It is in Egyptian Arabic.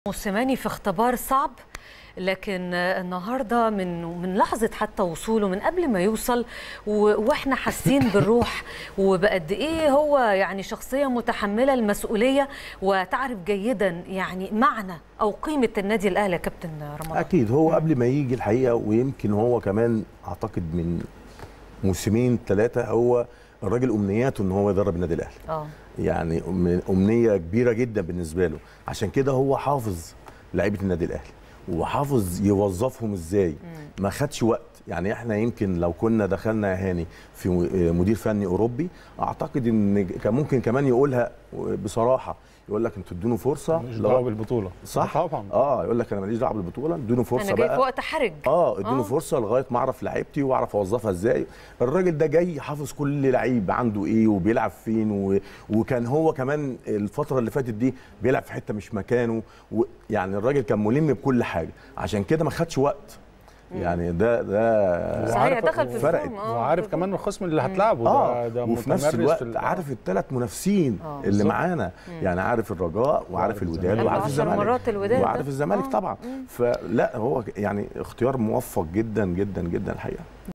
موسيماني في اختبار صعب لكن النهارده من من لحظه حتى وصوله من قبل ما يوصل و- واحنا حاسين بالروح وبقد ايه هو يعني شخصيه متحمله المسؤوليه وتعرف جيدا يعني معنى او قيمه النادي الاهلي يا كابتن رمضان اكيد هو قبل ما يجي الحقيقه ويمكن هو كمان اعتقد من موسمين ثلاثه هو الراجل امنياته ان هو يدرب النادي الاهلي اه يعني أم- امنيه كبيره جدا بالنسبه له عشان كده هو حافظ لعيبه النادي الاهلي وحافظ يوظفهم ازاي ما خدش وقت يعني احنا يمكن لو كنا دخلنا يا هاني في م- مدير فني اوروبي اعتقد ان كان ممكن كمان يقولها بصراحه يقول لك انتوا ادوني فرصه مش لغاية- دعوه بالبطوله صح طبعا اه يقول لك انا ماليش دعوه بالبطوله ادوني فرصه انا جاي بقى في وقت حرج اه ادوني آه. فرصه لغايه ما اعرف لعيبتي واعرف اوظفها ازاي الراجل ده جاي حافظ كل لعيب عنده ايه وبيلعب فين و... وكان هو كمان الفتره اللي فاتت دي بيلعب في حته مش مكانه و... يعني الراجل كان ملم بكل حاجه عشان كده ما خدش وقت يعني ده ده صحيح وعارف- دخل في فرقت. الفورم اه وعارف كمان الخصم اللي هتلعبه اه ده ده وفي نفس متمرس الوقت في ال- عارف الثلاث منافسين آه. اللي بالظبط. معانا يعني عارف الرجاء وعارف وعارف الوداد الزمالك. وعارف عشر الزمالك مرات الوداد ده. وعارف الزمالك آه. طبعا فلا هو يعني اختيار موفق جدا جدا جدا الحقيقه